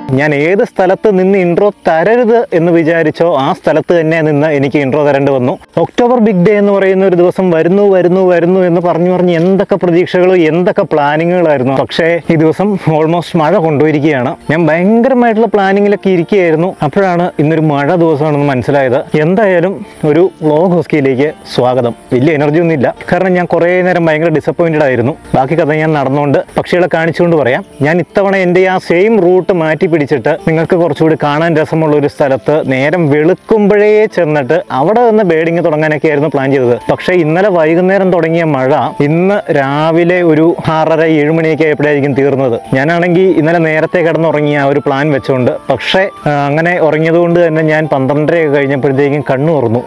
ഞാൻ ഏത് സ്ഥലത്ത് നിന്ന് ഇൻട്രോ തരരുത് എന്ന് വിചാരിച്ചോ ആ സ്ഥലത്ത് തന്നെ നിന്ന് എനിക്ക് ഇൻട്രോ തരേണ്ടി വന്നു ഒക്ടോബർ ബിഗ് ഡേ എന്ന് പറയുന്ന ഒരു ദിവസം വരുന്നു വരുന്നു വരുന്നു എന്ന് പറഞ്ഞു പറഞ്ഞ് എന്തൊക്കെ പ്രതീക്ഷകളും എന്തൊക്കെ പ്ലാനിങ്ങുകളായിരുന്നു പക്ഷേ ഈ ദിവസം ഓൾമോസ്റ്റ് മഴ കൊണ്ടുപോയിരിക്കുകയാണ് ഞാൻ ഭയങ്കരമായിട്ടുള്ള പ്ലാനിങ്ങിലൊക്കെ ഇരിക്കുകയായിരുന്നു അപ്പോഴാണ് ഇന്നൊരു മഴ ദിവസമാണെന്ന് മനസ്സിലായത് എന്തായാലും ഒരു വ്ളോഗ് ഹോസ്കിയിലേക്ക് സ്വാഗതം വലിയ എനർജി ഒന്നും ഇല്ല കാരണം ഞാൻ കുറേ നേരം ഭയങ്കര ഡിസപ്പോയിന്റഡ് ആയിരുന്നു ബാക്കി കഥ ഞാൻ നടന്നുകൊണ്ട് പക്ഷികളെ കാണിച്ചുകൊണ്ട് പറയാം ഞാൻ ഇത്തവണ എൻ്റെ ആ സെയിം റൂട്ട് മാറ്റി പിടിച്ചിട്ട് നിങ്ങൾക്ക് കുറച്ചുകൂടി കാണാൻ രസമുള്ള ഒരു സ്ഥലത്ത് നേരം വെളുക്കുമ്പോഴേ ചെന്നിട്ട് അവിടെ നിന്ന് ബേഡിങ് തുടങ്ങാനൊക്കെ ആയിരുന്നു പ്ലാൻ ചെയ്തത് പക്ഷേ ഇന്നലെ വൈകുന്നേരം തുടങ്ങിയ മഴ ഇന്ന് രാവിലെ ഒരു ആറര ഏഴ് മണിയൊക്കെ ആയപ്പോഴായിരിക്കും തീർന്നത് ഞാനാണെങ്കിൽ ഇന്നലെ നേരത്തെ കിടന്നുറങ്ങിയ ആ ഒരു പ്ലാൻ വെച്ചുകൊണ്ട് പക്ഷേ ആ, അങ്ങനെ ഉറങ്ങിയത് കൊണ്ട് തന്നെ ഞാൻ പന്ത്രണ്ടരയൊക്കെ കഴിഞ്ഞപ്പോഴത്തേക്കും കണ്ണു തുറന്നു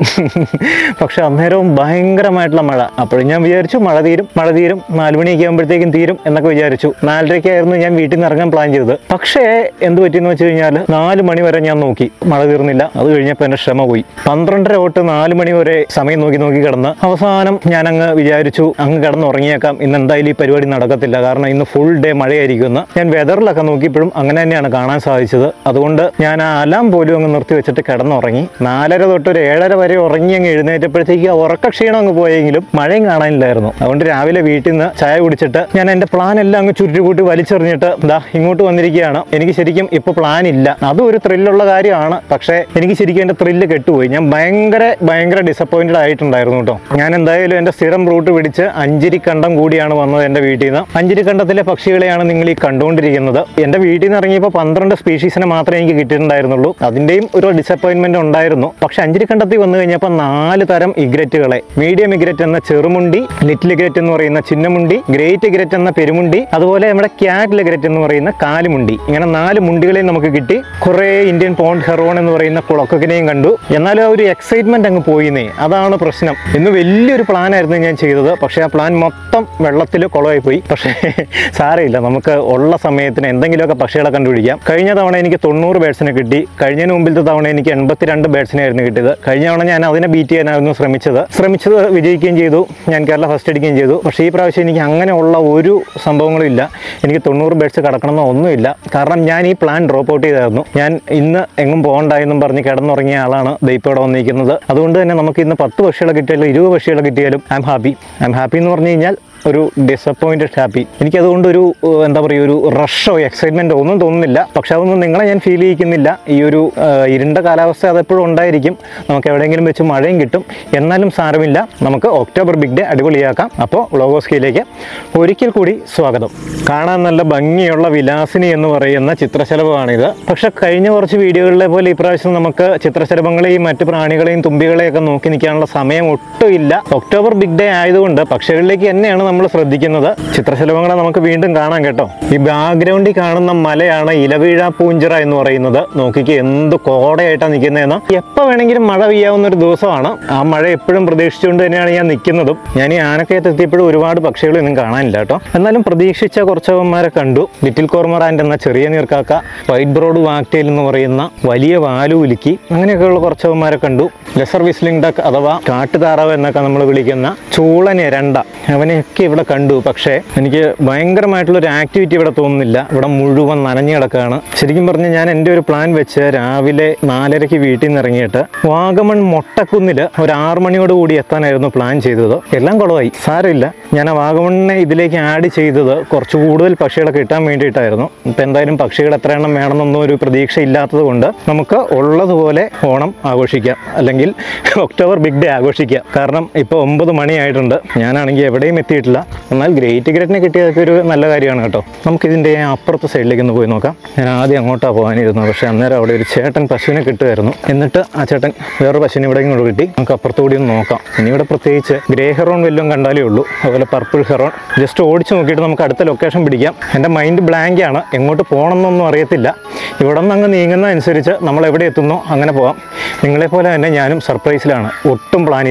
പക്ഷെ അന്നേരവും ഭയങ്കരമായിട്ടുള്ള മഴ അപ്പോഴും ഞാൻ വിചാരിച്ചു മഴ തീരും മഴ തീരും നാല് മണിയൊക്കെ ആകുമ്പോഴത്തേക്കും തീരും എന്നൊക്കെ വിചാരിച്ചു നാലരയ്ക്കായിരുന്നു ഞാൻ വീട്ടിൽ നിന്ന് ഇറങ്ങാൻ പ്ലാൻ ചെയ്തത് പക്ഷേ എന്ത് പറ്റിയെന്ന് വെച്ച് കഴിഞ്ഞാൽ നാല് മണി വരെ ഞാൻ നോക്കി മഴ തീർന്നില്ല അത് കഴിഞ്ഞപ്പോൾ എൻ്റെ ക്ഷമ പോയി പന്ത്രണ്ടര തൊട്ട് നാല് മണി വരെ സമയം നോക്കി നോക്കി കിടന്ന് അവസാനം ഞാൻ അങ്ങ് വിചാരിച്ചു അങ്ങ് കിടന്ന് ഉറങ്ങിയേക്കാം ഇന്ന് എന്തായാലും ഈ പരിപാടി നടക്കത്തില്ല കാരണം ഇന്ന് ഫുൾ ഡേ മഴയായിരിക്കുമെന്ന് ഞാൻ വെതറിലൊക്കെ നോക്കിയപ്പോഴും അങ്ങനെ തന്നെയാണ് കാണാൻ സാധിച്ചത് അതുകൊണ്ട് ഞാൻ ആ അലാം പോലും അങ്ങ് നിർത്തി വെച്ചിട്ട് കിടന്നുറങ്ങി നാലര തൊട്ട് ഒരു ഏഴര വരെ ഉറങ്ങി അങ്ങ് എഴുന്നേറ്റപ്പോഴത്തേക്ക് ആ ഉറക്ക ക്ഷീണം അങ്ങ് പോയെങ്കിലും മഴയും കാണാനില്ലായിരുന്നു അതുകൊണ്ട് രാവിലെ വീട്ടിൽ നിന്ന് ചായ കുടിച്ചിട്ട് ഞാൻ എൻ്റെ പ്ലാൻ എല്ലാം അങ്ങ് ചുരുട്ടിക്കൂട്ടി വലിച്ചെറിഞ്ഞിട്ട് ദാ ഇങ്ങോട്ട് വന്നിരിക്കുകയാണ് എനിക്ക് ശരിക്കും ഇപ്പോൾ പ്ലാൻ ഇല്ല അതും ഒരു ത്രില്ലുള്ള കാര്യമാണ് പക്ഷേ എനിക്ക് ശരിക്കും എൻ്റെ ത്രില്ല് കെട്ടുപോയി ഞാൻ ഭയങ്കര ഭയങ്കര ഡിസപ്പോയിൻറ്റഡ് ആയിട്ടുണ്ടായിരുന്നു കേട്ടോ ഞാൻ എന്തായാലും എൻ്റെ സ്ഥിരം റൂട്ട് പിടിച്ച് അഞ്ചിരിക്കണ്ടം കൂടിയാണ് വന്നത് എൻ്റെ വീട്ടിൽ നിന്ന് അഞ്ചിരിക്കണ്ടത്തിലെ പക്ഷികളെയാണ് നിങ്ങൾ ഈ കണ്ടുകൊണ്ടിരിക്കുന്നത് എൻ്റെ വീട്ടിൽ നിന്ന് ഇറങ്ങിയപ്പോൾ പന്ത്രണ്ട് സ്പീഷീസിനെ മാത്രമേ എനിക്ക് കിട്ടിയിട്ടുണ്ടായിരുന്നുള്ളൂ അതിൻ്റെയും ഒരു ഡിസപ്പോയിൻമെൻ്റ് ഉണ്ടായിരുന്നു പക്ഷേ അഞ്ചിരിക്കണ്ടത്തിൽ വന്നു കഴിഞ്ഞപ്പോൾ നാല് തരം ഇഗ്രറ്റുകളെ മീഡിയം ഇഗ്രറ്റ് എന്ന ചെറുമുണ്ടി ലിറ്റിൽ ഇഗ്രറ്റ് എന്ന് പറയുന്ന ചിന്നമുണ്ടി ഗ്രേറ്റ് ഇഗ്രറ്റ് എന്ന പെരുമുണ്ടി അതുപോലെ നമ്മുടെ ക്യാറ്റ് ഇഗ്രറ്റ് എന്ന് പറയുന്ന കാലുമുണ്ടി ഇങ്ങനെ നാല് മുണ്ടികളെയും നമുക്ക് കിട്ടി കുറേ ഇന്ത്യൻ പോണ്ട് ഹെറോൺ എന്ന് പറയുന്ന കുളക്കൊക്കിനെയും കണ്ടു എന്നാലും ആ ഒരു എക്സൈറ്റ്മെന്റ് അങ്ങ് പോയിന്നേ അതാണ് പ്രശ്നം ഇന്ന് വലിയൊരു പ്ലാൻ ആയിരുന്നു ഞാൻ ചെയ്തത് പക്ഷേ ആ പ്ലാൻ മൊത്തം വെള്ളത്തിൽ കുളമായി പോയി പക്ഷേ സാരമില്ല നമുക്ക് ഉള്ള സമയത്തിന് എന്തെങ്കിലുമൊക്കെ പക്ഷികളെ കണ്ടുപിടിക്കാം കഴിഞ്ഞ തവണ എനിക്ക് തൊണ്ണൂറ് ബേഡ്സിനെ കിട്ടി കഴിഞ്ഞതിന് മുമ്പിലത്തെ തവണ എനിക്ക് എൺപത്തിരണ്ട് ബേഡ്സിനെ ആയിരുന്നു കിട്ടിയത് കഴിഞ്ഞ തവണ ഞാൻ അതിനെ ബീറ്റ് ചെയ്യാനായിരുന്നു ശ്രമിച്ചത് ശ്രമിച്ചത് വിജയിക്കുകയും ചെയ്തു ഞാൻ കേരള ഫസ്റ്റ് അടിക്കുകയും ചെയ്തു പക്ഷേ ഈ പ്രാവശ്യം എനിക്ക് അങ്ങനെയുള്ള ഒരു സംഭവങ്ങളും ഇല്ല എനിക്ക് തൊണ്ണൂറ് ബേഡ്സ് കടക്കണമെന്നോ ഒന്നുമില്ല കാരണം ഞാൻ ഈ പ്ലാൻ ഡ്രോപ്പ് ഔട്ട് ചെയ്തായിരുന്നു ഞാൻ ഇന്ന് എങ്ങും പോകണ്ടായെന്നും പറഞ്ഞ് കിടന്നുറങ്ങിയ ആളാണ് ദേ ഇപ്പോൾ ഇവിടെ വന്നിരിക്കുന്നത് അതുകൊണ്ട് തന്നെ നമുക്ക് ഇന്ന് പത്ത് പക്ഷികളെ കിട്ടിയാലും ഇരുപത് പക്ഷികളെ കിട്ടിയാലും I'm happy I'm happy എന്ന് പറഞ്ഞു കഴിഞ്ഞാൽ ഒരു ഡിസപ്പോയിൻറ്റഡ് ഹാപ്പി എനിക്കതുകൊണ്ട് ഒരു ഏഹ്, എന്താ പറയുക ഒരു റഷോ എക്സൈറ്റ്മെൻറ്റോ ഒന്നും തോന്നുന്നില്ല പക്ഷെ അതൊന്നും നിങ്ങളെ ഞാൻ ഫീൽ ചെയ്യിക്കുന്നില്ല ഈ ഒരു ഏഹ്, ഇരുണ്ട കാലാവസ്ഥ അതെപ്പോഴും ഉണ്ടായിരിക്കും നമുക്ക് എവിടെയെങ്കിലും വെച്ച് മഴയും കിട്ടും എന്നാലും സാരമില്ല നമുക്ക് ഒക്ടോബർ ബിഗ് ഡേ അടിപൊളിയാക്കാം അപ്പോൾ വ്ളോഗോസ്കിയിലേക്ക് ഒരിക്കൽ കൂടി സ്വാഗതം കാണാൻ നല്ല ഭംഗിയുള്ള വിലാസിനി എന്ന് പറയുന്ന ചിത്രശലഭമാണിത് പക്ഷെ കഴിഞ്ഞ കുറച്ച് വീഡിയോകളിലെ പോലെ ഇപ്രാവശ്യം നമുക്ക് ചിത്രശലഭങ്ങളെയും മറ്റു പ്രാണികളെയും തുമ്പികളെയൊക്കെ നോക്കി നിൽക്കാനുള്ള സമയം ഒട്ടുമില്ല ഒക്ടോബർ ബിഗ് ഡേ ആയതുകൊണ്ട് പക്ഷികളിലേക്ക് തന്നെയാണ് നമ്മൾ ശ്രദ്ധിക്കുന്നത് ചിത്രശലഭങ്ങളെ നമുക്ക് വീണ്ടും കാണാം കേട്ടോ ഈ ബാക്ക്ഗ്രൗണ്ടിൽ കാണുന്ന മലയാണ് ഇലവീഴ പൂഞ്ചിറ എന്ന് പറയുന്നത് നോക്കിക്ക് എന്ത് കോടയായിട്ടാണ് നിൽക്കുന്നതെന്ന് എപ്പോൾ വേണമെങ്കിലും മഴ പെയ്യാവുന്ന ഒരു ദിവസമാണ് ആ മഴ എപ്പോഴും പ്രതീക്ഷിച്ചുകൊണ്ട് തന്നെയാണ് ഞാൻ നിൽക്കുന്നതും ഞാൻ ഈ ആനക്കയത്ത് എത്തിയപ്പോഴും ഒരുപാട് പക്ഷികൾ ഒന്നും കാണാനില്ല കേട്ടോ എന്നാലും പ്രതീക്ഷിച്ച കുറച്ചവന്മാരെ കണ്ടു ലിറ്റിൽ കോർമറാൻഡ് എന്ന ചെറിയ നീർക്കാക്ക വൈറ്റ് ബ്രോഡ് വാക്ടേൽ എന്ന് പറയുന്ന വലിയ വാലുവുലുക്കി അങ്ങനെയൊക്കെയുള്ള കുറച്ചവന്മാരെ കണ്ടു ലെസർ വിസ്ലിംഗ് ഡക്ക് അഥവാ കാട്ടുതാറാവ് എന്നൊക്കെ നമ്മൾ വിളിക്കുന്ന ചൂളൻ എരണ്ട അവനെയൊക്കെ ഇവിടെ കണ്ടു പക്ഷേ എനിക്ക് ഭയങ്കരമായിട്ടുള്ള ഒരു ആക്ടിവിറ്റി ഇവിടെ തോന്നുന്നില്ല ഇവിടെ മുഴുവൻ നനഞ്ഞു കിടക്കുകയാണ് ശരിക്കും പറഞ്ഞ് ഞാൻ എൻ്റെ ഒരു പ്ലാൻ വെച്ച് രാവിലെ നാലരയ്ക്ക് വീട്ടിൽ നിന്ന് ഇറങ്ങിയിട്ട് വാഗമൺ മൊട്ടക്കുന്നിൽ ഒരു ആറ് മണിയോട് കൂടി എത്താനായിരുന്നു പ്ലാൻ ചെയ്തത് എല്ലാം കുളമായി സാരമില്ല ഞാൻ ആ വാഗമണിനെ ഇതിലേക്ക് ആഡ് ചെയ്തത് കുറച്ച് കൂടുതൽ പക്ഷികളെ കിട്ടാൻ വേണ്ടിയിട്ടായിരുന്നു ഇപ്പം എന്തായാലും പക്ഷികൾ എത്ര എണ്ണം വേണമെന്നൊന്നും ഒരു പ്രതീക്ഷ ഇല്ലാത്തത് കൊണ്ട് നമുക്ക് ഉള്ളതുപോലെ ഓണം ആഘോഷിക്കാം അല്ലെങ്കിൽ ഒക്ടോബർ ബിഗ് ഡേ ആഘോഷിക്കാം കാരണം ഇപ്പോൾ ഒമ്പത് മണിയായിട്ടുണ്ട് ഞാനാണെങ്കിൽ എവിടെയും എത്തിയിട്ടില്ല എന്നാൽ ഗ്രേറ്റ് ഗ്രേറ്റിനെ കിട്ടിയതൊക്കെ ഒരു നല്ല കാര്യമാണ് കേട്ടോ നമുക്കിതിൻ്റെ അപ്പുറത്തെ സൈഡിലേക്ക് ഒന്ന് പോയി നോക്കാം ഞാൻ ആദ്യം അങ്ങോട്ടാണ് പോകാനിരുന്നത് പക്ഷേ അന്നേരം അവിടെ ഒരു ചേട്ടൻ പശുവിനെ കിട്ടുമായിരുന്നു എന്നിട്ട് ആ ചേട്ടൻ വേറൊരു പശുവിനെ ഇവിടെ ഇങ്ങോട്ട് കിട്ടി നമുക്ക് അപ്പുറത്തുകൂടി ഒന്ന് നോക്കാം ഇനി ഇവിടെ പ്രത്യേകിച്ച് ഗ്രേ ഹെറോൺ വല്ലതും കണ്ടാലേ ഉള്ളൂ അതുപോലെ പർപ്പിൾ ഹെറോൺ ജസ്റ്റ് ഓടിച്ച് നോക്കിയിട്ട് നമുക്ക് അടുത്ത ലൊക്കേഷൻ പിടിക്കാം എൻ്റെ മൈൻഡ് ബ്ലാങ്ക് ആണ് എങ്ങോട്ട് പോകണമെന്നൊന്നും അറിയത്തില്ല ഇവിടെ നിന്ന് അങ്ങ് നീങ്ങുന്ന അനുസരിച്ച് നമ്മൾ എവിടെ എത്തുന്നോ അങ്ങനെ പോവാം നിങ്ങളെപ്പോലെ തന്നെ ഞാനും സർപ്രൈസിലാണ് ഒട്ടും പ്ലാനില്ല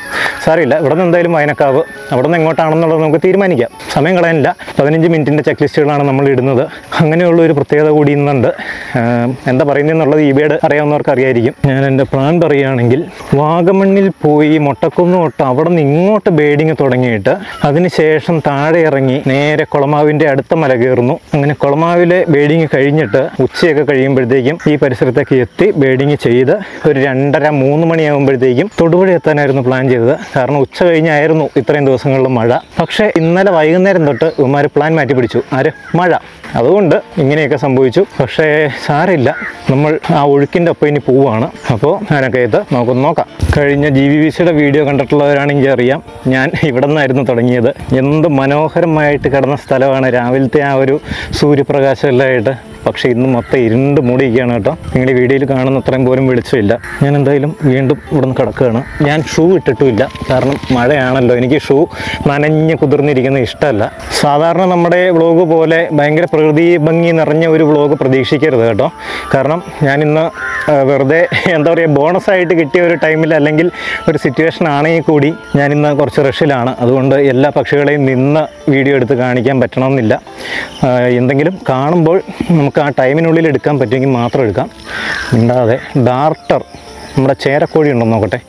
സാറിയില്ല ഇവിടെ നിന്ന് എന്തായാലും വയനക്കാവ് അവിടെ നിന്ന് എങ്ങോട്ടാണെന്നുള്ളത് നമുക്ക് തീരുമാനിക്കാം സമയം കളയാനില്ല പതിനഞ്ച് മിനിറ്റിൻ്റെ ചെക്ക് ലിസ്റ്റുകളാണ് നമ്മൾ ഇടുന്നത് അങ്ങനെയുള്ള ഒരു പ്രത്യേകത കൂടി ഇന്നുണ്ട് ആഹ് എന്താ പറയുന്നതെന്നുള്ളത് ഈ ബേഡ് അറിയാവുന്നവർക്ക് അറിയായിരിക്കും ഞാൻ എൻ്റെ പ്ലാൻ പറയുകയാണെങ്കിൽ വാഗമണ്ണിൽ പോയി മൊട്ടക്കുന്ന് തൊട്ട് അവിടെ നിന്ന് ഇങ്ങോട്ട് ബേഡിങ് തുടങ്ങിയിട്ട് അതിനുശേഷം താഴെ ഇറങ്ങി നേരെ കുളമാവിൻ്റെ അടുത്ത മല കയറുന്നു അങ്ങനെ കുളമാവിലെ ബേഡിങ് കഴിഞ്ഞിട്ട് ഉച്ചയൊക്കെ കഴിയുമ്പോഴത്തേക്കും ഈ പരിസരത്തേക്ക് എത്തി ബേഡിങ് ചെയ്ത് ഒരു രണ്ടര മൂന്ന് മണിയാകുമ്പോഴത്തേക്കും തൊടുപുഴ എത്താനായിരുന്നു പ്ലാൻ ചെയ്തത് കാരണം ഉച്ച കഴിഞ്ഞായിരുന്നു ഇത്രയും ദിവസങ്ങളിൽ മഴ പക്ഷേ ഇന്നലെ വൈകുന്നേരം തൊട്ട് ഇവന്മാർ പ്ലാൻ മാറ്റി പിടിച്ചു ആര് മഴ അതുകൊണ്ട് ഇങ്ങനെയൊക്കെ സംഭവിച്ചു പക്ഷേ സാരമില്ല നമ്മൾ ആ ഒഴുക്കിൻ്റെ ഒപ്പം ഇനി പോവുകയാണ് അപ്പോൾ അതിനൊക്കെ ഇത് നമുക്കൊന്ന് നോക്കാം കഴിഞ്ഞ ജി വി വി സിയുടെ വീഡിയോ കണ്ടിട്ടുള്ളവരാണെങ്കിൽ അറിയാം ഞാൻ ഇവിടെ നിന്നായിരുന്നു തുടങ്ങിയത് എന്ത് മനോഹരമായിട്ട് കിടന്ന സ്ഥലമാണ് രാവിലത്തെ ആ ഒരു സൂര്യപ്രകാശം എല്ലാം ആയിട്ട് പക്ഷേ ഇന്ന് മൊത്തം ഇരുണ്ട് മൂടിയിരിക്കുകയാണ് കേട്ടോ നിങ്ങൾ ഈ വീഡിയോയിൽ കാണുന്ന അത്രയും പോലും വെളിച്ചമില്ല ഞാൻ എന്തായാലും വീണ്ടും ഇവിടെ നിന്ന് കിടക്കുകയാണ് ഞാൻ ഷൂ ഇട്ടിട്ടുമില്ല കാരണം മഴയാണല്ലോ എനിക്ക് ഷൂ നനഞ്ഞ് കുതിർന്നിരിക്കുന്നത് ഇഷ്ടമല്ല സാധാരണ നമ്മുടെ വ്ളോഗ് പോലെ ഭയങ്കര പ്രകൃതി ഭംഗി നിറഞ്ഞ ഒരു വ്ളോഗ് പ്രതീക്ഷിക്കരുത് കേട്ടോ കാരണം ഞാനിന്ന് ആ, വെറുതെ എന്താ പറയുക ബോണസായിട്ട് കിട്ടിയ ഒരു ടൈമിൽ അല്ലെങ്കിൽ ഒരു സിറ്റുവേഷൻ ആണെങ്കിൽ കൂടി ഞാനിന്ന് കുറച്ച് റഷിലാണ് അതുകൊണ്ട് എല്ലാ പക്ഷികളെയും നിന്ന് വീഡിയോ എടുത്ത് കാണിക്കാൻ പറ്റണമെന്നില്ല ആ, എന്തെങ്കിലും കാണുമ്പോൾ നമുക്ക് ആ ടൈമിനുള്ളിൽ എടുക്കാൻ പറ്റുമെങ്കിൽ മാത്രം എടുക്കാം ഉണ്ടാതെ ഡാർട്ടർ നമ്മുടെ ചേരക്കോഴി ഉണ്ടെന്ന് നോക്കട്ടെ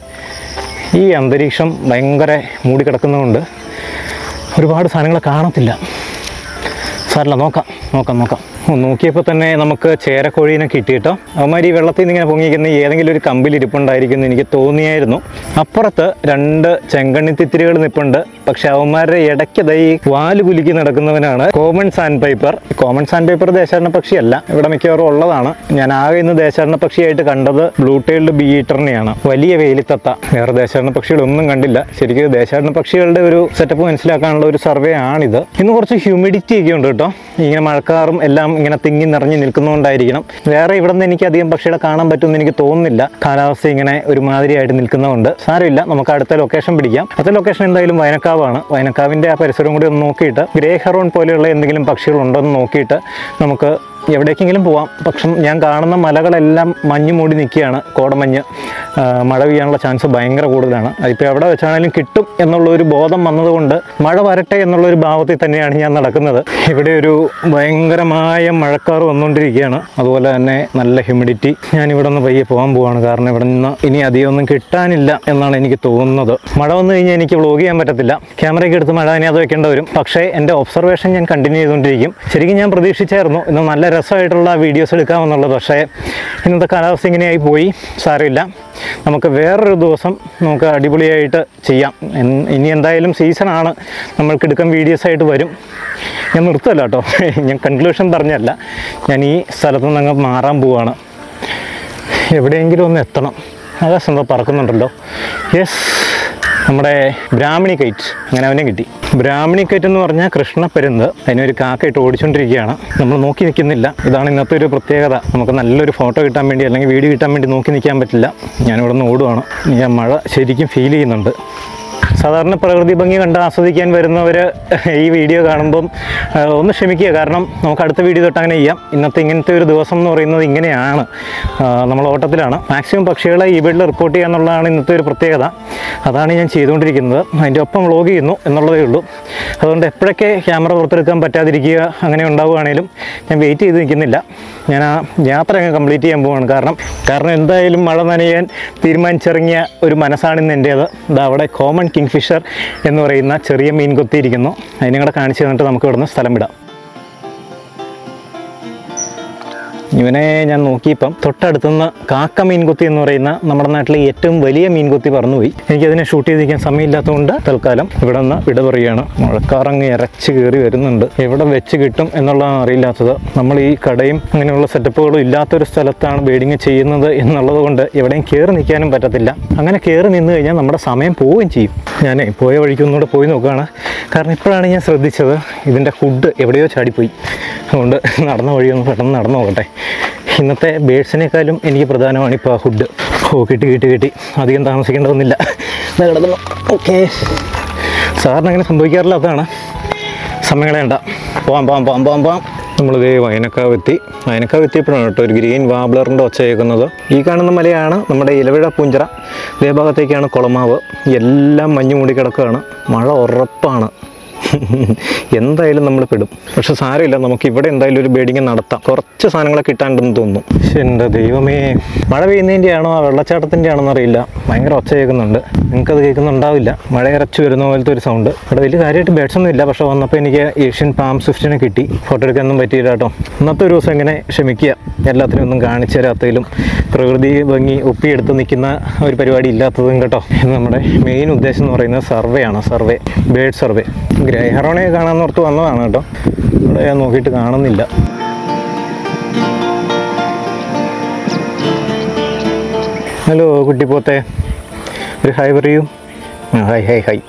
ഈ അന്തരീക്ഷം ഭയങ്കര മൂടിക്കിടക്കുന്നതുകൊണ്ട് ഒരുപാട് സാധനങ്ങൾ കാണത്തില്ല സാറില്ല നോക്കാം നോക്കാം നോക്കാം ഓ, നോക്കിയപ്പോൾ തന്നെ നമുക്ക് ചേരക്കോഴീനെ കിട്ടിയിട്ടോ അവന്മാർ ഈ വെള്ളത്തിൽ നിന്ന് ഇങ്ങനെ പൊങ്ങിക്കുന്ന ഏതെങ്കിലും ഒരു കമ്പിൽ ഇരിപ്പുണ്ടായിരിക്കും എന്ന് എനിക്ക് തോന്നിയായിരുന്നു അപ്പുറത്ത് രണ്ട് ചെങ്കണ്ണി തിത്തിരികൾ നിൽപ്പുണ്ട് പക്ഷെ അവന്മാരുടെ ഇടയ്ക്ക് ദൈ വാല് കുലുക്കി നടക്കുന്നവനാണ് common sandpiper common sandpiper ദേശാടന പക്ഷിയല്ല ഇവിടെ മിക്കവാറും ഉള്ളതാണ് ഞാൻ ആകെ ഇന്ന് ദേശാടന പക്ഷിയായിട്ട് കണ്ടത് ബ്ലൂ ടൈൽഡ് ബി ഈറ്ററിനെയാണ് വലിയ വേലിത്തത്ത വേറെ ദേശാടന പക്ഷികളൊന്നും കണ്ടില്ല ശരിക്കും ദേശാടന പക്ഷികളുടെ ഒരു സെറ്റപ്പ് മനസ്സിലാക്കാനുള്ള ഒരു സർവേ ആണിത് ഇന്ന് കുറച്ച് ഹ്യൂമിഡിറ്റി ഒക്കെ ഉണ്ട് കേട്ടോ ഇങ്ങനെ മഴക്കാറും എല്ലാം ഇങ്ങനെ തിങ്ങി നിറഞ്ഞ് നിൽക്കുന്നതുകൊണ്ടായിരിക്കണം വേറെ ഇവിടെ നിന്ന് എനിക്ക് അധികം പക്ഷികളെ കാണാൻ പറ്റുമെന്ന് എനിക്ക് തോന്നുന്നില്ല കാലാവസ്ഥ ഇങ്ങനെ ഒരുമാതിരിയായിട്ട് നിൽക്കുന്നതുകൊണ്ട് സാരമില്ല നമുക്ക് അടുത്ത ലൊക്കേഷൻ പിടിക്കാം അടുത്ത ലൊക്കേഷൻ എന്തായാലും വയനക്കാവാണ് വയനക്കാവിൻ്റെ ആ പരിസരം കൂടി ഒന്ന് നോക്കിയിട്ട് ഗ്രേ ഹെറോൺ പോലെയുള്ള എന്തെങ്കിലും പക്ഷികളുണ്ടോ എന്ന് നോക്കിയിട്ട് നമുക്ക് എവിടേക്കെങ്കിലും പോവാം പക്ഷം ഞാൻ കാണുന്ന മലകളെല്ലാം മഞ്ഞ് മൂടി നിൽക്കുകയാണ് കോടമഞ്ഞ് ആ, മഴ പെയ്യാനുള്ള ചാൻസ് ഭയങ്കര കൂടുതലാണ് അതിപ്പോൾ എവിടെ വെച്ചാണെങ്കിലും കിട്ടും എന്നുള്ള ഒരു ബോധം വന്നതുകൊണ്ട് മഴ വരട്ടെ എന്നുള്ള ഒരു ഭാവത്തിൽ തന്നെയാണ് ഞാൻ നടക്കുന്നത് ഇവിടെ ഒരു ഭയങ്കരമായ മഴക്കാർ വന്നുകൊണ്ടിരിക്കുകയാണ് അതുപോലെ തന്നെ നല്ല ഹ്യൂമിഡിറ്റി ഞാൻ ഇവിടെ നിന്ന് പയ്യെ പോകാൻ പോവാണ് കാരണം ഇവിടെ നിന്ന് ഇനി അധികം ഒന്നും കിട്ടാനില്ല എന്നാണ് എനിക്ക് തോന്നുന്നത് മഴ വന്നു കഴിഞ്ഞാൽ എനിക്ക് വ്ളോഗ് ചെയ്യാൻ പറ്റത്തില്ല ക്യാമറയ്ക്ക് എടുത്ത് മഴ അതിനകത്ത് വെക്കേണ്ട വരും പക്ഷേ എൻ്റെ ഒബ്സർവേഷൻ ഞാൻ കണ്ടിന്യൂ ചെയ്തുകൊണ്ടിരിക്കും ശരിക്കും ഞാൻ പ്രതീക്ഷിച്ചായിരുന്നു ഇന്ന് നല്ല രസമായിട്ടുള്ള വീഡിയോസ് എടുക്കാമെന്നുള്ളത് പക്ഷേ ഇന്നത്തെ കാലാവസ്ഥ ഇങ്ങനെയായി പോയി സാരമില്ല നമുക്ക് വേറൊരു ദിവസം നമുക്ക് അടിപൊളിയായിട്ട് ചെയ്യാം എൻ- ഇനി എന്തായാലും സീസണാണ് നമ്മൾക്ക് എടുക്കാൻ വീഡിയോസ് ആയിട്ട് വരും ഞാൻ നിർത്തുമല്ല കേട്ടോ ഞാൻ കൺക്ലൂഷൻ പറഞ്ഞല്ല ഞാൻ ഈ സ്ഥലത്ത് നിന്ന് അങ്ങ് മാറാൻ പോവാണ് എവിടെയെങ്കിലും ഒന്ന് എത്തണം ആകാശം എന്തോ പറക്കുന്നുണ്ടല്ലോ യെസ് നമ്മുടെ ബ്രാഹ്മണി കൈറ്റ് അങ്ങനെ അവനെ കിട്ടി ബ്രാഹ്മണി കൈറ്റ് എന്ന് പറഞ്ഞാൽ കൃഷ്ണപ്പരുന്ത് അതിനൊരു കാക്കയിട്ട് ഓടിച്ചുകൊണ്ടിരിക്കുകയാണ് നമ്മൾ നോക്കി നിൽക്കുന്നില്ല ഇതാണ് ഇന്നത്തെ ഒരു പ്രത്യേകത നമുക്ക് നല്ലൊരു ഫോട്ടോ കിട്ടാൻ വേണ്ടി അല്ലെങ്കിൽ വീഡിയോ കിട്ടാൻ വേണ്ടി നോക്കി നിൽക്കാൻ പറ്റില്ല ഞാനിവിടെ നിന്ന് ഓടുവാണ് ഞാൻ മഴ ശരിക്കും ഫീൽ ചെയ്യുന്നുണ്ട് സാധാരണ പ്രകൃതി ഭംഗി കണ്ട് ആസ്വദിക്കാൻ വരുന്നവർ ഈ വീഡിയോ കാണുമ്പം ആ, ഒന്ന് ക്ഷമിക്കുക കാരണം നമുക്ക് അടുത്ത വീഡിയോ തൊട്ട് അങ്ങനെ ചെയ്യാം ഇന്നത്തെ ഇങ്ങനത്തെ ഒരു ദിവസം എന്ന് പറയുന്നത് ഇങ്ങനെയാണ് ആ, നമ്മൾ ഓട്ടത്തിലാണ് മാക്സിമം പക്ഷികളെ ഈ വീട്ടിൽ റിപ്പോർട്ട് ചെയ്യുക എന്നുള്ളതാണ് ഇന്നത്തെ ഒരു പ്രത്യേകത അതാണ് ഞാൻ ചെയ്തുകൊണ്ടിരിക്കുന്നത് അതിൻ്റെ ഒപ്പം വ്ളോഗ് ചെയ്യുന്നു എന്നുള്ളതേ ഉള്ളൂ അതുകൊണ്ട് എപ്പോഴൊക്കെ ക്യാമറ പുറത്തെടുക്കാൻ പറ്റാതിരിക്കുക അങ്ങനെ ഉണ്ടാവുകയാണേലും ഞാൻ വെയിറ്റ് ചെയ്ത് നിൽക്കുന്നില്ല ഞാൻ ആ യാത്ര അങ്ങ് കംപ്ലീറ്റ് ചെയ്യാൻ പോവാണ് കാരണം കാരണം എന്തായാലും മഴ നനയാൻ തീരുമാനിച്ചിറങ്ങിയ ഒരു മനസ്സാണ് ഇന്ന് എൻ്റേത് ഇതാ അവിടെ കോമൺ കിങ് ഫിഷർ എന്ന് പറയുന്ന ചെറിയ മീൻ കൊത്തിയിരിക്കുന്നു അതിനെ കൂടെ കാണിച്ചു തന്നിട്ട് നമുക്ക് ഇവിടുന്ന് സ്ഥലം വിടാം ഇവനെ ഞാൻ നോക്കിയപ്പം തൊട്ടടുത്തുനിന്ന് കാക്ക മീൻകൊത്തി എന്ന് പറയുന്ന നമ്മുടെ നാട്ടിലെ ഏറ്റവും വലിയ മീൻകൊത്തി പറന്നുപോയി എനിക്കതിനെ ഷൂട്ട് ചെയ്തിരിക്കാൻ സമയമില്ലാത്തതുകൊണ്ട് തൽക്കാലം ഇവിടെ നിന്ന് വിട പറയുകയാണ് മഴക്കാറങ്ങ് ഇരച്ച് കയറി വരുന്നുണ്ട് എവിടെ വെച്ച് കിട്ടും എന്നുള്ളതാണ് അറിയില്ലാത്തത് നമ്മൾ ഈ കടയും അങ്ങനെയുള്ള സെറ്റപ്പുകളും ഇല്ലാത്തൊരു സ്ഥലത്താണ് ബീഡിങ് ചെയ്യുന്നത് എന്നുള്ളത് കൊണ്ട് എവിടെയും കയറി നിൽക്കാനും പറ്റത്തില്ല അങ്ങനെ കയറി നിന്ന് കഴിഞ്ഞാൽ നമ്മുടെ സമയം പോവുകയും ചെയ്യും ഞാനേ പോയ വഴിക്ക് ഒന്നുകൂടെ പോയി നോക്കുകയാണ് കാരണം ഇപ്പോഴാണ് ഞാൻ ശ്രദ്ധിച്ചത് ഇതിൻ്റെ ഫുഡ് എവിടെയോ ചാടിപ്പോയി അതുകൊണ്ട് നടന്ന വഴി ഒന്ന് പെട്ടെന്ന് നടന്നു നോക്കട്ടെ ഇന്നത്തെ ബേഡ്സിനേക്കാളും എനിക്ക് പ്രധാനമാണ് ഇപ്പോൾ ആ ഫുഡ് ഓ കിട്ടി കിട്ടി കിട്ടി അധികം താമസിക്കേണ്ടതൊന്നുമില്ല ദാ കിടക്കുന്നു ഓക്കെ സാറിന് അങ്ങനെ സംഭവിക്കാറില്ലാത്തതാണ് സമയം കളയണ്ട പോവാം പോവാം പോവാം പോവാം പോവാം നമ്മളിതേ വയനക്കാവ് എത്തി വയനക്കാവ് എത്തിയപ്പോഴാണ് കേട്ടോ ഒരു ഗ്രീൻ വാബ്ലറിൻ്റെ ഒച്ച കേൾക്കുന്നത് ഈ കാണുന്ന മലയാണ് നമ്മുടെ ഇലവിഴ പൂഞ്ചിറ ഇതേ ഭാഗത്തേക്കാണ് കുളമാവ് എല്ലാം മഞ്ഞ് മൂടി കിടക്കുകയാണ് മഴ ഉറപ്പാണ് എന്തായാലും നമ്മൾ പെടും പക്ഷെ സാരമില്ല നമുക്ക് ഇവിടെ എന്തായാലും ഒരു ബേഡിങ് നടത്താം കുറച്ച് സാധനങ്ങളൊക്കെ കിട്ടാണ്ടെന്ന് തോന്നുന്നു പക്ഷെ എൻ്റെ ദൈവമേ മഴ പെയ്യുന്നതിൻ്റെ ആണോ ആ വെള്ളച്ചാട്ടത്തിൻ്റെ ആണോ എന്നറിയില്ല ഭയങ്കര ഒച്ച കേൾക്കുന്നുണ്ട് നിങ്ങൾക്കത് കേൾക്കുന്നുണ്ടാവില്ല മഴ ഇറച്ചു വരുന്ന പോലത്തെ ഒരു സൗണ്ട് ഇവിടെ വലിയ കാര്യമായിട്ട് ബേഡ്സ് ഒന്നും ഇല്ല പക്ഷെ വന്നപ്പോൾ എനിക്ക് ഏഷ്യൻ പാം സ്വിഫ്റ്റിനെ കിട്ടി ഫോട്ടോ എടുക്കാനൊന്നും പറ്റിയില്ല കേട്ടോ ഇന്നത്തെ ഒരു ദിവസം ഇങ്ങനെ ക്ഷമിക്കുക എല്ലാത്തിനും ഒന്നും കാണിച്ചു തരാത്തതിലും പ്രകൃതി ഭംഗി ഒപ്പിയെടുത്ത് നിൽക്കുന്ന ഒരു പരിപാടി ഇല്ലാത്തതും കേട്ടോ ഇത് നമ്മുടെ മെയിൻ ഉദ്ദേശം എന്ന് പറയുന്നത് സർവേ ആണ് സർവേ ബേഡ് സർവേ ഗ്രഹറോണയെ കാണാൻ ഓർത്ത് വന്നതാണ് കേട്ടോ ഇവിടെ ഞാൻ നോക്കിയിട്ട് കാണുന്നില്ല ഹലോ കുട്ടിപ്പോത്തെ ഒരു ഹായ് പറയൂ ആ ഹായ് ഹായ് ഹായ്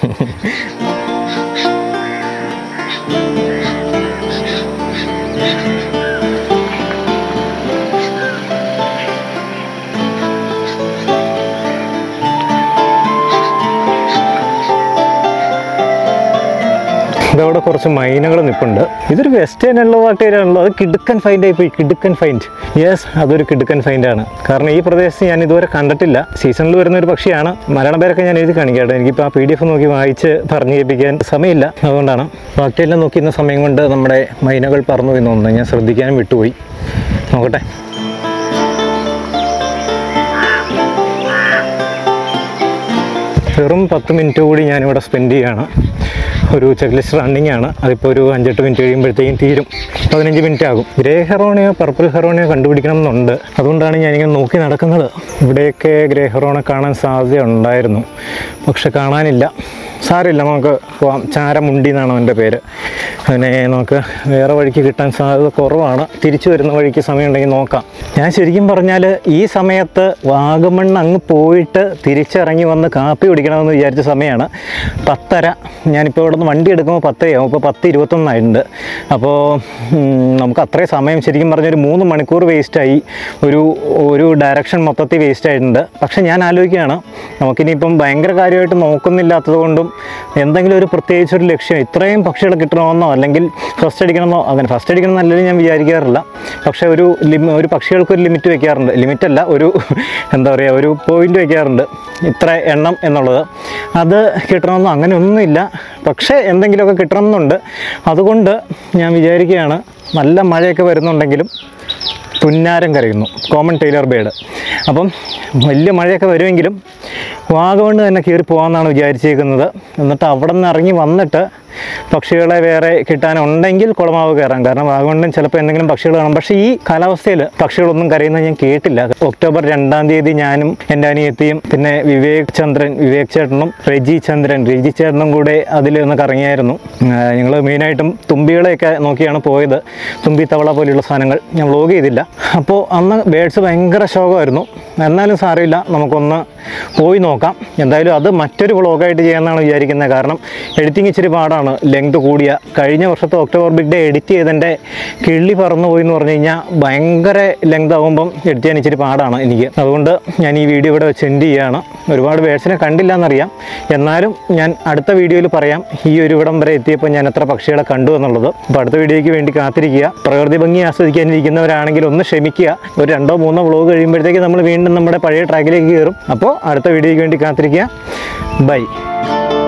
ഇതവിടെ കുറച്ച് മൈനകൾ നിൽപ്പുണ്ട് ഇതൊരു വെസ്റ്റേൺ ഉള്ള വാട്ടേരാണല്ലോ അത് കിടുക്കൻ ഫൈൻഡ് ആയി പോയി കിടുക്കൻ ഫൈൻഡ് യെസ് അതൊരു കിടുക്കൻ ഫൈൻഡ് ആണ് കാരണം ഈ പ്രദേശത്ത് ഞാൻ ഇതുവരെ കണ്ടിട്ടില്ല സീസണിൽ വരുന്ന ഒരു പക്ഷിയാണ് മലയാളം പേരൊക്കെ ഞാൻ എഴുതി കാണിക്കട്ടെ എനിക്കിപ്പോൾ ആ പി ഡി എഫ് നോക്കി വായിച്ച് പറഞ്ഞു കേൾപ്പിക്കാൻ സമയമില്ല അതുകൊണ്ടാണ് ബാക്കിയെല്ലാം നോക്കിയിരുന്ന സമയം കൊണ്ട് നമ്മുടെ മൈനകൾ പറന്നു എന്ന് തോന്നുന്നു ഞാൻ ശ്രദ്ധിക്കാനും വിട്ടുപോയി നോക്കട്ടെ വെറും പത്ത് മിനിറ്റ് കൂടി ഞാനിവിടെ സ്പെൻഡ് ചെയ്യുകയാണ് ഒരു ചെക്ക് ലിസ്റ്റ് റണ്ണിങ് ആണ് അതിപ്പോൾ ഒരു അഞ്ചെട്ട് മിനിറ്റ് കഴിയുമ്പോഴത്തേക്കും തീരും പതിനഞ്ച് മിനിറ്റ് ആകും ഗ്രേ ഹെറോണിയോ പർപ്പിൾ ഹെറോണിയോ കണ്ടുപിടിക്കണം എന്നുണ്ട് അതുകൊണ്ടാണ് ഞാനിങ്ങനെ നോക്കി നടക്കുന്നത് ഇവിടെയൊക്കെ ഗ്രേ ഹെറോണെ കാണാൻ സാധ്യത ഉണ്ടായിരുന്നു പക്ഷെ കാണാനില്ല സാരമില്ല നമുക്ക് പോവാം ചാരമുണ്ടി എന്നാണ് അവൻ്റെ പേര് അതിനെ നമുക്ക് വേറെ വഴിക്ക് കിട്ടാൻ സാധ്യത കുറവാണ് തിരിച്ചു വരുന്ന വഴിക്ക് സമയമുണ്ടെങ്കിൽ നോക്കാം ഞാൻ ശരിക്കും പറഞ്ഞാൽ ഈ സമയത്ത് വാഗമൺ അങ്ങ് പോയിട്ട് തിരിച്ചിറങ്ങി വന്ന് കാപ്പി കുടിക്കണമെന്ന് വിചാരിച്ച സമയമാണ് പത്തര ഞാനിപ്പോൾ ഇവിടെ നിന്ന് വണ്ടി എടുക്കുമ്പോൾ പത്തരയാവും ഇപ്പോൾ പത്ത് ഇരുപത്തൊന്നായിട്ടുണ്ട് അപ്പോൾ ഉം, നമുക്ക് അത്രയും സമയം ശരിക്കും പറഞ്ഞാൽ ഒരു മൂന്ന് മണിക്കൂർ വേസ്റ്റായി ഒരു ഒരു ഡയറക്ഷൻ മൊത്തത്തിൽ വേസ്റ്റ് ആയിട്ടുണ്ട് പക്ഷേ ഞാൻ ആലോചിക്കുകയാണ് നമുക്കിനിയിപ്പം ഭയങ്കര കാര്യമായിട്ട് നോക്കുന്നില്ലാത്തത് കൊണ്ടും എന്തെങ്കിലും ഒരു പ്രത്യേകിച്ച് ഒരു ലക്ഷ്യം ഇത്രയും പക്ഷികളെ കിട്ടണമെന്നോ അല്ലെങ്കിൽ ഫസ്റ്റ് അടിക്കണമെന്നോ അങ്ങനെ ഫസ്റ്റ് അടിക്കണം നല്ലത് ഞാൻ വിചാരിക്കാറില്ല പക്ഷേ ഒരു ലിമി ഒരു പക്ഷികൾക്ക് ഒരു ലിമിറ്റ് വെക്കാറുണ്ട് ലിമിറ്റ് അല്ല ഒരു എന്താ പറയുക ഒരു പോയിന്റ് വെക്കാറുണ്ട് ഇത്ര എണ്ണം എന്നുള്ളത് അത് കിട്ടണമെന്നോ അങ്ങനെ ഒന്നുമില്ല പക്ഷേ എന്തെങ്കിലുമൊക്കെ കിട്ടണമെന്നുണ്ട് അതുകൊണ്ട് ഞാൻ വിചാരിക്കുകയാണ് നല്ല മഴയൊക്കെ വരുന്നുണ്ടെങ്കിലും തുന്നാരം കരയുന്നു കോമൺ ടൈലർ ബേഡ് അപ്പം വലിയ മഴയൊക്കെ വരുമെങ്കിലും വാഗമണ്ണ് തന്നെ കയറി പോകാമെന്നാണ് വിചാരിച്ചേക്കുന്നത് എന്നിട്ട് അവിടെ നിന്ന് ഇറങ്ങി വന്നിട്ട് പക്ഷികളെ വേറെ കിട്ടാനുണ്ടെങ്കിൽ കുളമാവ് കയറാം കാരണം വാഗമണ്ണിൽ ചിലപ്പോൾ എന്തെങ്കിലും പക്ഷികൾ കാണും പക്ഷേ ഈ കാലാവസ്ഥയിൽ പക്ഷികളൊന്നും കരയുന്നത് ഞാൻ കേട്ടില്ല ഒക്ടോബർ രണ്ടാം തീയതി ഞാനും എൻ്റെ അനിയത്തിയും പിന്നെ വിവേക് ചന്ദ്രൻ വിവേക് ചേട്ടനും റെജി ചന്ദ്രൻ രജി ചേട്ടനും കൂടെ അതിൽ ഒന്ന് കറങ്ങിയായിരുന്നു ഞങ്ങൾ മെയിനായിട്ടും തുമ്പികളെയൊക്കെ നോക്കിയാണ് പോയത് തുമ്പി തവള പോലെയുള്ള സാധനങ്ങൾ ഞാൻ വ്ലോഗ് ചെയ്തില്ല അപ്പോൾ അന്ന് ബേഡ്സ് ഭയങ്കര ശോകമായിരുന്നു എന്നാലും സാരമില്ല നമുക്കൊന്ന് പോയി നോക്കാം എന്തായാലും അത് മറ്റൊരു വ്ളോഗായിട്ട് ചെയ്യാമെന്നാണ് വിചാരിക്കുന്നത് കാരണം എഡിറ്റിംഗ് ഇച്ചിരി പാടാണ് ലെങ്ത് കൂടിയ കഴിഞ്ഞ വർഷത്തെ ഒക്ടോബർ ബിഗ് ഡേ എഡിറ്റ് ചെയ്തതിൻ്റെ കിള്ളി പറന്നു പോയി എന്ന് പറഞ്ഞു കഴിഞ്ഞാൽ ഭയങ്കര ലെങ്ത് ആകുമ്പം എഡിറ്റ് ചെയ്യാൻ ഇച്ചിരി പാടാണ് എനിക്ക് അതുകൊണ്ട് ഞാൻ ഈ വീഡിയോ ഇവിടെ വെച്ച് എൻഡ് ചെയ്യുകയാണ് ഒരുപാട് വേഴ്സിനെ കണ്ടില്ല എന്നറിയാം എന്നാലും ഞാൻ അടുത്ത വീഡിയോയിൽ പറയാം ഈ ഒരു ഇവിടം വരെ എത്തിയപ്പോൾ ഞാൻ എത്ര പക്ഷികളെ കണ്ടു എന്നുള്ളത് അപ്പോൾ അടുത്ത വീഡിയോയ്ക്ക് വേണ്ടി കാത്തിരിക്കുക പ്രകൃതി ഭംഗി ആസ്വദിക്കാനിരിക്കുന്നവരാണെങ്കിൽ ഒന്ന് ക്ഷമിക്കുക ഒരു രണ്ടോ മൂന്നോ വ്ളോഗ് കഴിയുമ്പോഴത്തേക്ക് നമ്മൾ വീണ്ടും നമ്മുടെ പഴയ ട്രാക്കിലേക്ക് കയറും അപ്പോൾ അടുത്ത വീഡിയോയ്ക്ക് വേണ്ടി കാത്തിരിക്കുക ബൈ